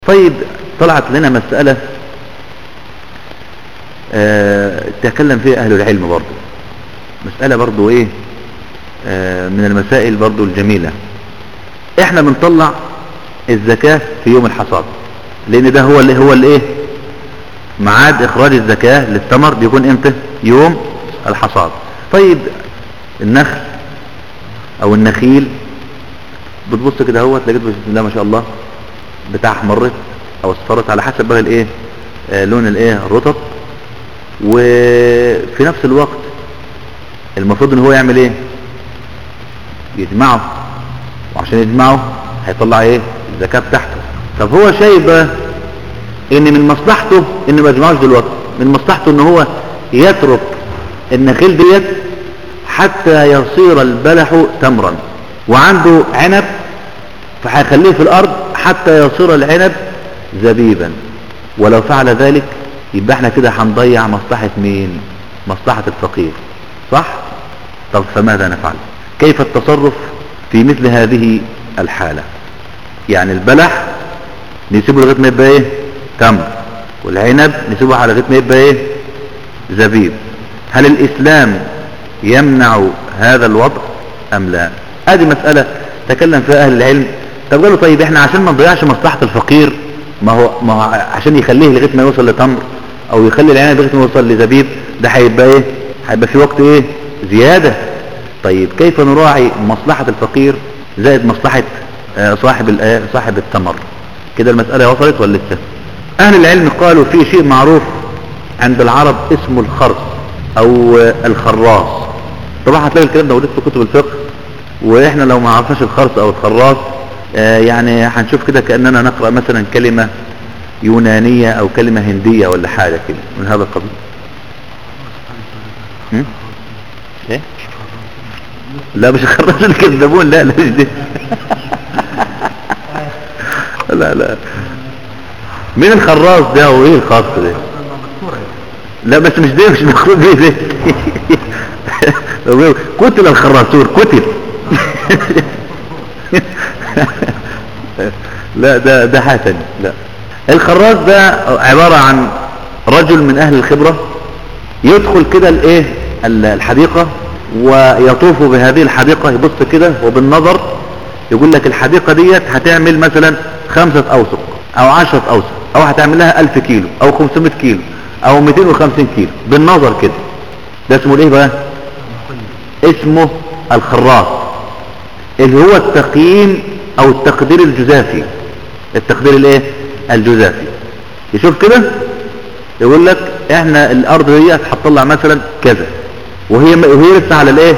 طيب طلعت لنا مسألة آه تكلم فيها أهل العلم برضو مسألة برضو إيه آه من المسائل برضو الجميلة إحنا بنطلع الزكاة في يوم الحصاد لأن ده هو اللي هو الإيه معاد إخراج الزكاة للثمر بيكون إمتى يوم الحصاد طيب النخل أو النخيل بتبص كده هو تلاقيت بسم الله ما شاء الله بتاع احمرت او اصفرت على حسب بقى الايه آه لون الايه الرطب وفي نفس الوقت المفروض ان هو يعمل ايه يجمعه وعشان يجمعه هيطلع ايه الزكاة بتاعته طب هو شايف بقى ان من مصلحته ان ما يجمعوش دلوقتي من مصلحته ان هو يترك النخيل ديت حتى يصير البلح تمرا وعنده عنب فهيخليه في الارض حتى يصير العنب زبيبا ولو فعل ذلك يبقى احنا كده هنضيع مصلحة مين مصلحة الفقير صح طب فماذا نفعل كيف التصرف في مثل هذه الحالة يعني البلح نسيبه لغاية ما يبقى ايه تمر والعنب نسيبه على لغاية ما يبقى ايه زبيب هل الاسلام يمنع هذا الوضع ام لا هذه مسألة تكلم فيها اهل العلم طب قالوا طيب احنا عشان ما نضيعش مصلحة الفقير ما هو ما هو عشان يخليه لغايه ما يوصل لتمر او يخلي العنب لغايه ما يوصل لزبيب ده هيبقى ايه هيبقى في وقت ايه زيادة طيب كيف نراعي مصلحة الفقير زائد مصلحة آه صاحب آه صاحب التمر كده المسألة وصلت ولا لسه اهل العلم قالوا في شيء معروف عند العرب اسمه الخرص او آه الخراص طبعا هتلاقي الكلام ده موجود في كتب الفقه واحنا لو ما عرفناش الخرص او الخراص يعني هنشوف كده كأننا نقرأ مثلا كلمة يونانية او كلمة هندية ولا حاجة كده من هذا القبيل ايه لا مش خراص الكذابون لا لا مش دي لا لا مين الخراص ده وايه الخاص ده لا بس مش ده مش مخلوق دي ده قتل الخراصور قتل لا ده ده حسن لا الخراز ده عبارة عن رجل من اهل الخبرة يدخل كده الايه الحديقة ويطوف بهذه الحديقة يبص كده وبالنظر يقول لك الحديقة ديت هتعمل مثلا خمسة اوسق او عشرة اوسق او هتعمل لها الف كيلو او خمسمائة كيلو او ميتين وخمسين كيلو بالنظر كده ده اسمه ايه بقى اسمه الخراز اللي هو التقييم او التقدير الجزافي التقدير الايه الجزافي يشوف كده يقول لك احنا الارض دي هتطلع مثلا كذا وهي وهي لسه على الايه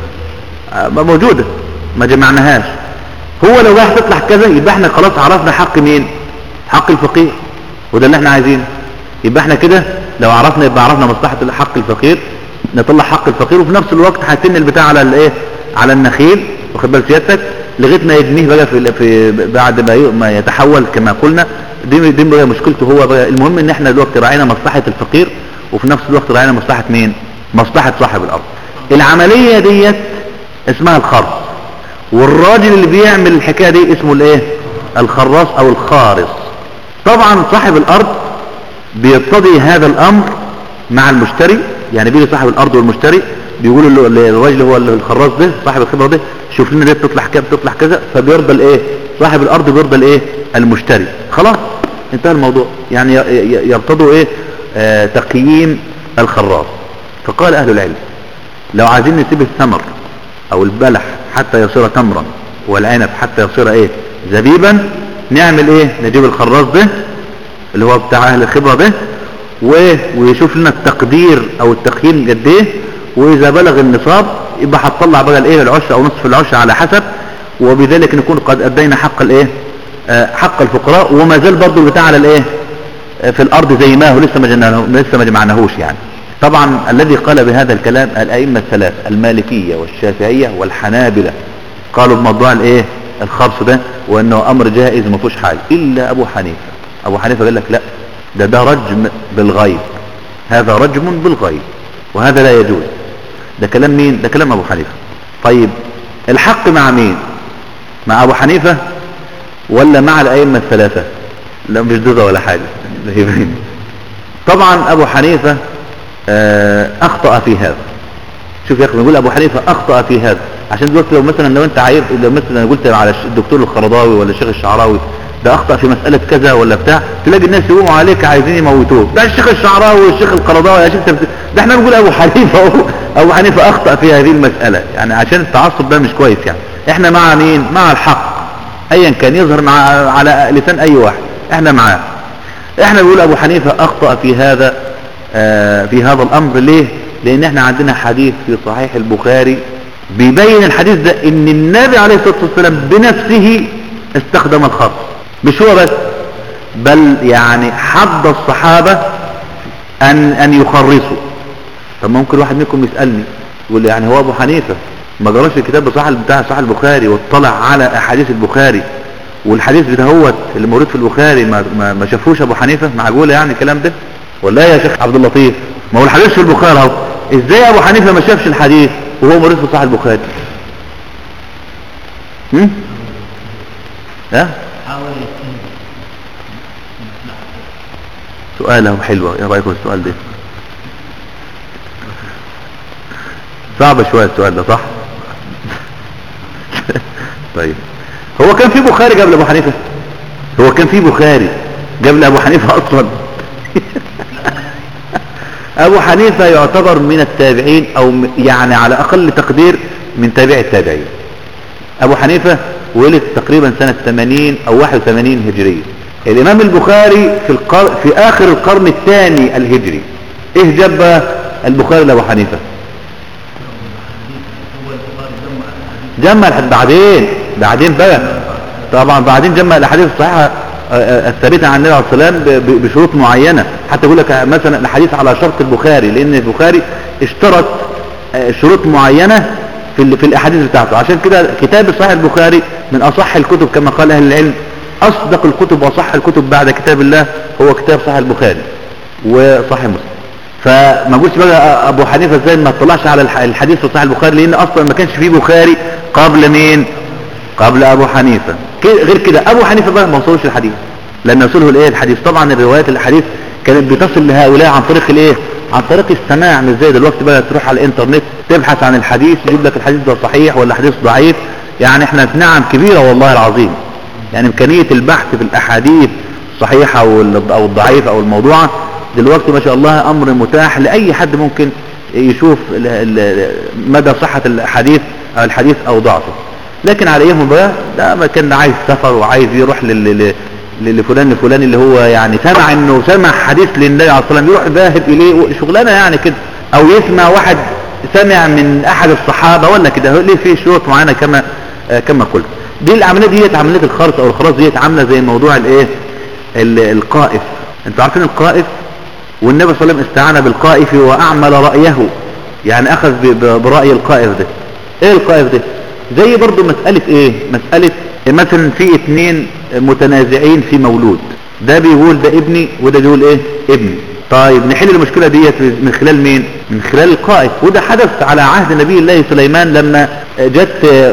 موجوده ما جمعناهاش هو لو راح تطلع كذا يبقى احنا خلاص عرفنا حق مين حق الفقير وده اللي احنا عايزينه يبقى احنا كده لو عرفنا يبقى عرفنا مصلحه حق الفقير نطلع حق الفقير وفي نفس الوقت هتن البتاع على الايه على النخيل واخد بال سيادتك لغايه ما يجنيه بقى في, في بعد ما ما يتحول كما قلنا دي دي بقى مشكلته هو بقى المهم ان احنا دلوقتي راعينا مصلحه الفقير وفي نفس الوقت راعينا مصلحه مين مصلحه صاحب الارض العمليه ديت اسمها الخرص والراجل اللي بيعمل الحكايه دي اسمه الايه الخراص او الخارص طبعا صاحب الارض بيقتضي هذا الامر مع المشتري يعني بيجي صاحب الارض والمشتري بيقولوا له للراجل هو الخراص ده صاحب الخبره ده شوف لنا دي بتطلع كام بتطلع كذا فبيرضى الايه صاحب الارض بيرضى الايه المشتري خلاص انتهى الموضوع يعني يرتضوا ايه آه تقييم الخراص فقال اهل العلم لو عايزين نسيب الثمر او البلح حتى يصير تمرا والعنب حتى يصير ايه زبيبا نعمل ايه نجيب الخراص ده اللي هو بتاع اهل الخبره ده ويشوف لنا التقدير او التقييم قد ايه واذا بلغ النصاب يبقى هتطلع بقى الايه العشر او نصف العشر على حسب وبذلك نكون قد ادينا حق الايه آه حق الفقراء وما زال برضه البتاع على الايه آه في الارض زي ما هو لسه ما لسه ما جمعناهوش يعني طبعا الذي قال بهذا الكلام الائمه الثلاث المالكيه والشافعيه والحنابله قالوا بموضوع الايه الخبص ده وانه امر جائز ما فيهوش حاجه الا ابو حنيفه ابو حنيفه قال لك لا ده ده رجم بالغيب هذا رجم بالغيب وهذا لا يجوز ده كلام مين ده كلام ابو حنيفه طيب الحق مع مين مع ابو حنيفه ولا مع الائمه الثلاثه لا مش دوده ولا حاجة طبعا ابو حنيفة آه، اخطأ في هذا شوف يا اخي بنقول ابو حنيفة اخطأ في هذا عشان دلوقتي لو مثلا لو انت عايز لو مثلا قلت على الدكتور الخرضاوي ولا الشيخ الشعراوي ده اخطأ في مسألة كذا ولا بتاع تلاقي الناس يقوموا عليك عايزين يموتوه ده الشيخ الشعراوي والشيخ القرضاوي يا شيخ ده احنا بنقول ابو حنيفة ابو حنيفة اخطأ في هذه المسألة يعني عشان التعصب ده مش كويس يعني احنا مع مين مع الحق ايا كان يظهر مع على لسان اي واحد احنا معاه احنا بنقول ابو حنيفة اخطأ في هذا اه في هذا الامر ليه لان احنا عندنا حديث في صحيح البخاري بيبين الحديث ده ان النبي عليه الصلاة والسلام بنفسه استخدم الخرص مش هو بس بل يعني حض الصحابة ان, أن يخرصوا طب ممكن واحد منكم يسألني يقول لي يعني هو ابو حنيفة ما جراش الكتاب بصح بتاع صحيح البخاري واطلع على احاديث البخاري والحديث بتاعه اللي موجود في البخاري ما, ما, ما شافوش ابو حنيفة معقوله يعني الكلام ده ولا يا شيخ عبد اللطيف ما هو الحديث في البخاري اهو ازاي ابو حنيفة ما شافش الحديث وهو موجود في صحيح البخاري هم ها سؤاله حلوة ايه رأيكم السؤال ده صعب شوية السؤال ده صح طيب هو كان في بخاري قبل ابو حنيفة هو كان في بخاري قبل ابو حنيفة اصلا ابو حنيفة يعتبر من التابعين او يعني على اقل تقدير من تابع التابعين ابو حنيفة ولد تقريبا سنة 80 او 81 هجرية الامام البخاري في, القر... في اخر القرن الثاني الهجري ايه جاب البخاري لابو حنيفة جمع بعدين بعدين بقى طبعا بعدين جمع الاحاديث الصحيحه الثابته عن النبي عليه الصلاه والسلام بشروط معينه حتى يقول لك مثلا الحديث على شرط البخاري لان البخاري اشترط شروط معينه في في الاحاديث بتاعته عشان كده كتاب صحيح البخاري من اصح الكتب كما قال اهل العلم اصدق الكتب واصح الكتب بعد كتاب الله هو كتاب صحيح البخاري وصحيح مسلم فما قلتش بقى ابو حنيفه ازاي ما اطلعش على الحديث في صحيح البخاري لان اصلا ما كانش فيه بخاري قبل مين قبل ابو حنيفة غير كده ابو حنيفة بقى ما وصلوش الحديث لان وصله الايه الحديث طبعا الروايات الحديث كانت بتصل لهؤلاء عن طريق الايه عن طريق السماع مش زي دلوقتي بقى تروح على الانترنت تبحث عن الحديث يجيب لك الحديث ده صحيح ولا حديث ضعيف يعني احنا في نعم كبيرة والله العظيم يعني امكانية البحث في الاحاديث الصحيحة او الضعيفة او الموضوعة دلوقتي ما شاء الله امر متاح لاي حد ممكن يشوف مدى صحة الحديث او الحديث او ضعفه لكن على ايهم بقى ده ما كان عايز سفر وعايز يروح لل لفلان لفلان اللي هو يعني سمع انه سمع حديث للنبي عليه الصلاه والسلام يروح ذاهب اليه شغلانه يعني كده او يسمع واحد سمع من احد الصحابه ولا كده ليه في شروط معينه كما آه كما قلت دي العمليه ديت عمليه الخرص او الخراص ديت عامله زي موضوع الايه القائف انتوا عارفين القائف والنبي صلى الله عليه وسلم استعان بالقائف واعمل رايه يعني اخذ براي القائف ده ايه القائف ده زي برضو مسألة ايه مسألة مثلا في اتنين متنازعين في مولود ده بيقول ده ابني وده بيقول ايه ابني طيب نحل المشكلة ديت من خلال مين من خلال القائف وده حدث على عهد نبي الله سليمان لما جت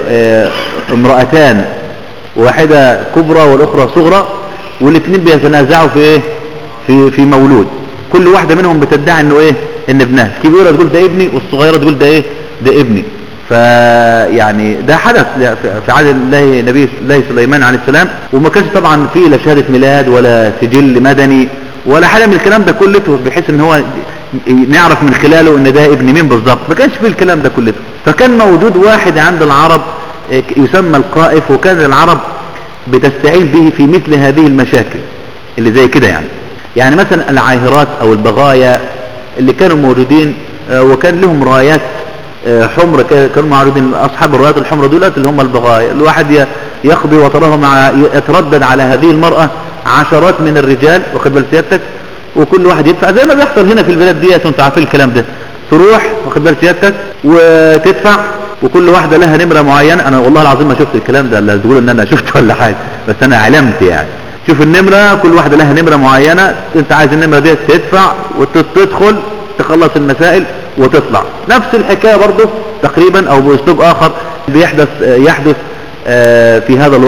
امرأتان واحدة كبرى والاخرى صغرى والاثنين بيتنازعوا في ايه في في مولود كل واحدة منهم بتدعي انه ايه ان ابنها الكبيرة تقول ده ابني والصغيرة تقول ده ايه ده ابني فيعني ده حدث في عهد الله نبي الله سليمان عليه السلام وما كانش طبعا فيه لا شهاده ميلاد ولا سجل مدني ولا حاجه من الكلام ده كله بحيث ان هو نعرف من خلاله ان ده ابن مين بالظبط ما كانش فيه الكلام ده كله فكان موجود واحد عند العرب يسمى القائف وكان العرب بتستعين به في مثل هذه المشاكل اللي زي كده يعني يعني مثلا العاهرات او البغايا اللي كانوا موجودين وكان لهم رايات حمر كانوا معروضين اصحاب الرايات الحمر دولت اللي هم البغايا الواحد يقضي وتراه مع يتردد على هذه المرأة عشرات من الرجال واخد بال سيادتك وكل واحد يدفع زي ما بيحصل هنا في البلاد ديت وانتوا عارفين الكلام ده تروح واخد بال سيادتك وتدفع وكل واحدة لها نمرة معينة انا والله العظيم ما شفت الكلام ده لا تقولوا ان انا شفت ولا حاجة بس انا علمت يعني شوف النمرة كل واحدة لها نمرة معينة انت عايز النمرة ديت تدفع وتدخل تخلص المسائل وتطلع نفس الحكاية برضه تقريبا او باسلوب اخر بيحدث يحدث في هذا الوقت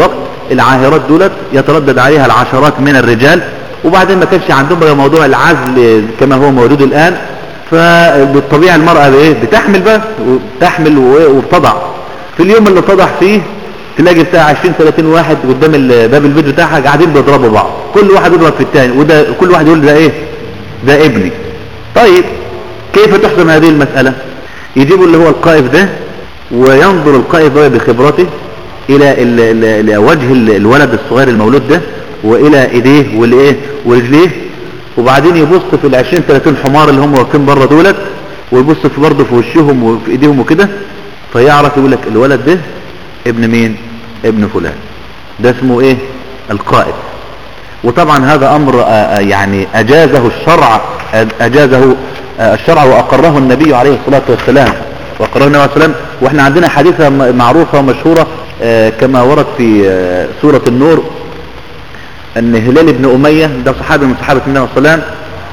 العاهرات دولت يتردد عليها العشرات من الرجال وبعدين ما كانش عندهم بقى موضوع العزل كما هو موجود الآن فبالطبيعة المرأة بايه بتحمل بقى وتحمل وبتضع في اليوم اللي تضع فيه تلاقي الساعة 20 30 واحد قدام باب البيت بتاعها قاعدين بيضربوا بعض كل واحد يضرب في الثاني وده كل واحد يقول ده ايه ده ابني طيب كيف تحسم هذه المسألة يجيبوا اللي هو القائف ده وينظر القائف ده بخبرته الى, إلى وجه الولد الصغير المولود ده والى ايديه والايه ورجليه وبعدين يبص في ال 20 30 حمار اللي هم واقفين بره دولت ويبص في برضه في وشهم وفي ايديهم وكده فيعرف يقول لك الولد ده ابن مين ابن فلان ده اسمه ايه القائد وطبعا هذا امر آه، آه، يعني اجازه الشرع اجازه آه، الشرع واقره النبي عليه الصلاة والسلام وقرأه النبي عليه الصلاة والسلام واحنا عندنا حديثة معروفة ومشهورة كما ورد في سورة النور ان هلال بن امية ده صحابي من صحابة النبي صلى الله عليه وسلم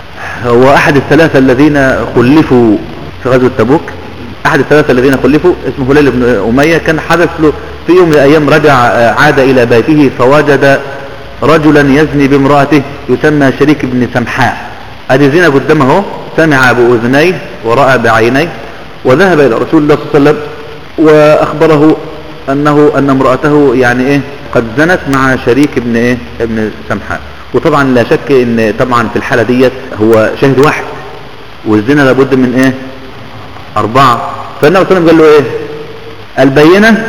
هو احد الثلاثة الذين خلفوا في غزوة تبوك احد الثلاثة الذين خلفوا اسمه هلال بن امية كان حدث له في يوم من الايام رجع عاد الى بيته فوجد رجلا يزني بامرأته يسمى شريك بن سمحاء ادي زنا قدامه سمع بأذنيه ورأى بعينيه وذهب الى رسول الله صلى الله عليه وسلم واخبره انه ان امرأته يعني ايه قد زنت مع شريك ابن ايه ابن سمحاء وطبعا لا شك ان طبعا في الحالة ديت هو شاهد واحد والزنا لابد من ايه اربعة فالنبي صلى الله عليه وسلم قال له ايه البينة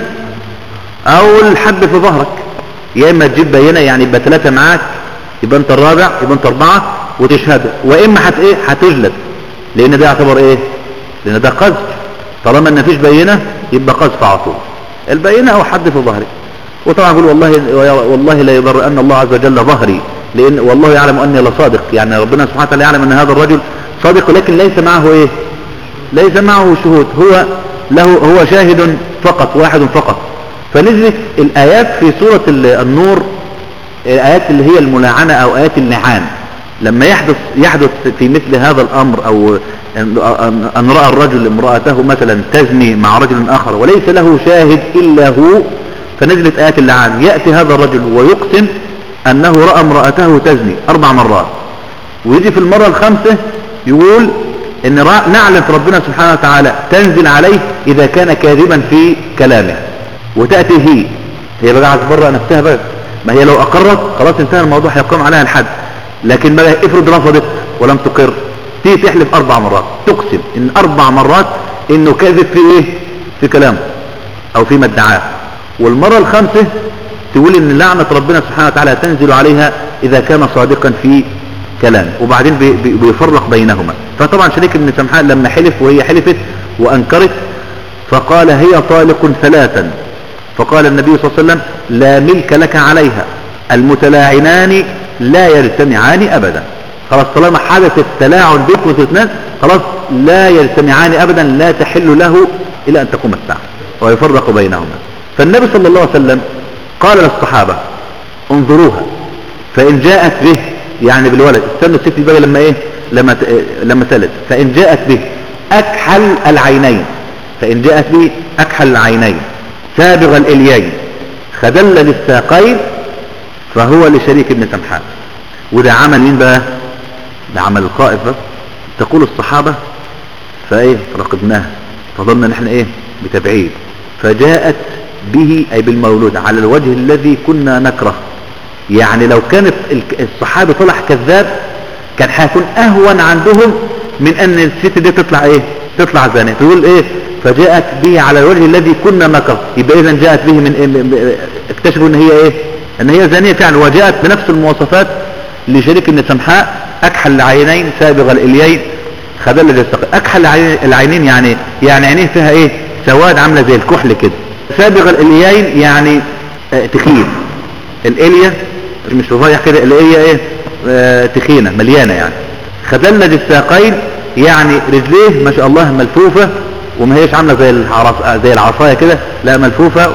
او الحد في ظهرك يا اما تجيب بينة يعني يبقى ثلاثة معاك يبقى انت الرابع يبقى انت اربعة وتشهد واما هت ايه هتجلد لان ده يعتبر ايه لان ده قذف طالما ان مفيش بينة يبقى قذف على طول البينة او حد في ظهري وطبعا يقول والله والله لا يضر ان الله عز وجل ظهري لان والله يعلم اني لصادق يعني ربنا سبحانه وتعالى يعلم ان هذا الرجل صادق لكن ليس معه ايه ليس معه شهود هو له هو شاهد فقط واحد فقط فنزلت الآيات في سورة النور الآيات اللي هي الملاعنة أو آيات اللعان لما يحدث يحدث في مثل هذا الأمر أو أن رأى الرجل امرأته مثلا تزني مع رجل آخر وليس له شاهد إلا هو فنزلت آيات اللعان يأتي هذا الرجل ويقسم أنه رأى امرأته تزني أربع مرات ويجي في المرة الخامسة يقول ان نعلم ربنا سبحانه وتعالى تنزل عليه اذا كان كاذبا في كلامه وتأتي هي هي بقى عايز برا نفسها بقى ما هي لو اقرت خلاص انتهى الموضوع هيقام عليها الحد لكن بقى افرض رفضت ولم تقر تيجي تحلف اربع مرات تقسم ان اربع مرات انه كاذب في ايه في كلامه او فيما ادعاه والمرة الخامسة تقول ان لعنة ربنا سبحانه وتعالى تنزل عليها اذا كان صادقا في كلام وبعدين بيفرق بينهما فطبعا شريك ابن سمحان لما حلف وهي حلفت وانكرت فقال هي طالق ثلاثا فقال النبي صلى الله عليه وسلم لا ملك لك عليها المتلاعنان لا يجتمعان ابدا خلاص طالما حدث التلاعن بينكم الاثنين خلاص لا يجتمعان ابدا لا تحل له الى ان تقوم الساعه ويفرق بينهما فالنبي صلى الله عليه وسلم قال للصحابه انظروها فان جاءت به يعني بالولد استنوا الست بقى لما ايه لما لما تلد فان جاءت به اكحل العينين فان جاءت به اكحل العينين سابغ الاليين خدل للساقين فهو لشريك ابن سمحان وده عمل مين بقى ده عمل القائد بس تقول الصحابة فايه راقبناها فظلنا نحن ايه بتبعيد فجاءت به اي بالمولود على الوجه الذي كنا نكره يعني لو كانت الصحابي طلع كذاب كان هيكون اهون عندهم من ان الست دي تطلع ايه تطلع زانية تقول ايه فجاءت به على الوجه الذي كنا نكر يبقى اذا جاءت به من إيه اكتشفوا ان هي ايه ان هي زانية فعلا وجاءت بنفس المواصفات لشريك ان سمحاء اكحل العينين سابغ الاليين خدل الجسق اكحل العينين يعني يعني عينيه فيها ايه سواد عاملة زي الكحل كده سابغ الاليين يعني اه تخين الالية مش رفيع كده اللي هي ايه اه تخينة مليانة يعني خدلج الساقين يعني رجليه ما شاء الله ملفوفة وما هيش عاملة زي العص... زي العصاية كده لا ملفوفة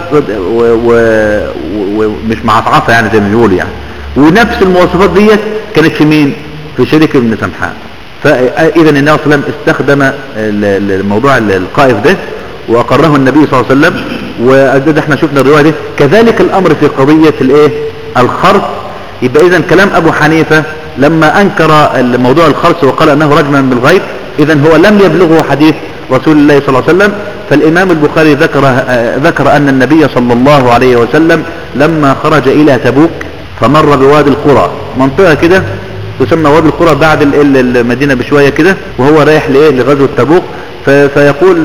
ومش و... معصعصة يعني زي ما بيقولوا يعني ونفس المواصفات ديت كانت في مين في شريك ابن سمحان فاذا النبي صلى الله عليه وسلم استخدم الموضوع القائف ده واقره النبي صلى الله عليه وسلم وده احنا شفنا الرواية دي كذلك الامر في قضية الايه الخرص يبقى اذا كلام ابو حنيفة لما انكر موضوع الخرص وقال انه رجما بالغيب اذا هو لم يبلغه حديث رسول الله صلى الله عليه وسلم فالامام البخاري ذكر, ذكر ان النبي صلى الله عليه وسلم لما خرج الى تبوك فمر بوادي القرى منطقة كده تسمى وادي القرى بعد المدينة بشوية كده وهو رايح لايه لغزوة تبوك فيقول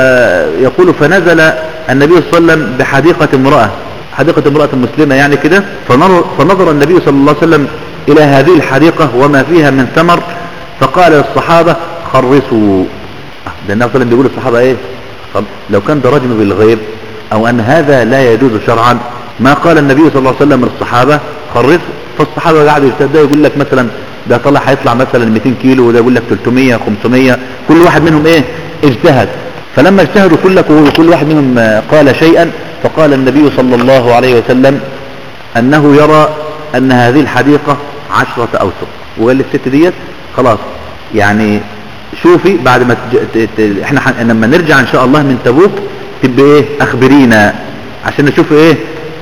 فيقول فنزل النبي صلى الله عليه وسلم بحديقة امرأة حديقة امرأة مسلمة يعني كده فنظر, فنظر النبي صلى الله عليه وسلم الى هذه الحديقة وما فيها من ثمر فقال للصحابة خرصوا ده النبي صلى الله عليه وسلم بيقول للصحابة ايه طب لو كان ده رجم بالغيب او ان هذا لا يجوز شرعا ما قال النبي صلى الله عليه وسلم للصحابة خرصوا فالصحابة قاعدوا يستهدوا يقول لك مثلا ده طلع هيطلع مثلا 200 كيلو وده يقول لك 300 500 كل واحد منهم ايه اجتهد فلما اجتهدوا كل كل واحد منهم قال شيئا فقال النبي صلى الله عليه وسلم انه يرى ان هذه الحديقة عشرة اوسق وقال للست ديت خلاص يعني شوفي بعد ما تج... ت... ت... احنا ح... لما نرجع ان شاء الله من تبوك تبقى ايه اخبرينا عشان نشوف ايه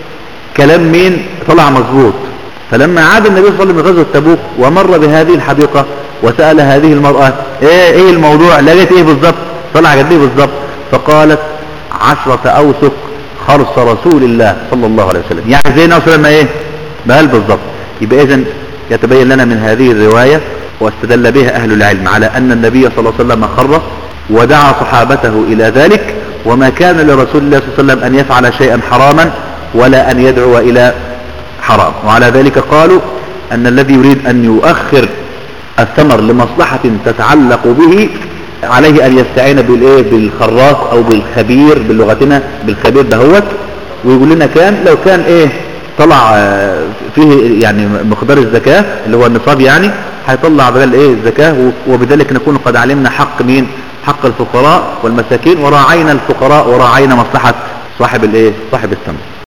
كلام مين طلع مظبوط فلما عاد النبي صلى الله عليه وسلم من غزوه تبوك ومر بهذه الحديقة وسأل هذه المرأة ايه ايه الموضوع لقيت ايه بالظبط طلع قد ايه بالظبط فقالت عشرة اوسق خرص رسول الله صلى الله عليه وسلم يعني زي النبي صلى الله عليه وسلم ايه بقال بالظبط يبقى اذا يتبين لنا من هذه الرواية واستدل بها اهل العلم على ان النبي صلى الله عليه وسلم خرص ودعا صحابته الى ذلك وما كان لرسول الله صلى الله عليه وسلم ان يفعل شيئا حراما ولا ان يدعو الى حرام وعلى ذلك قالوا ان الذي يريد ان يؤخر الثمر لمصلحة تتعلق به عليه ان يستعين بالايه بالخراف او بالخبير بلغتنا بالخبير دهوت ويقول لنا كان لو كان ايه طلع فيه يعني مقدار الزكاة اللي هو النصاب يعني هيطلع بدل ايه الزكاة وبذلك نكون قد علمنا حق مين حق الفقراء والمساكين وراعينا الفقراء وراعينا مصلحة صاحب الايه صاحب الثمر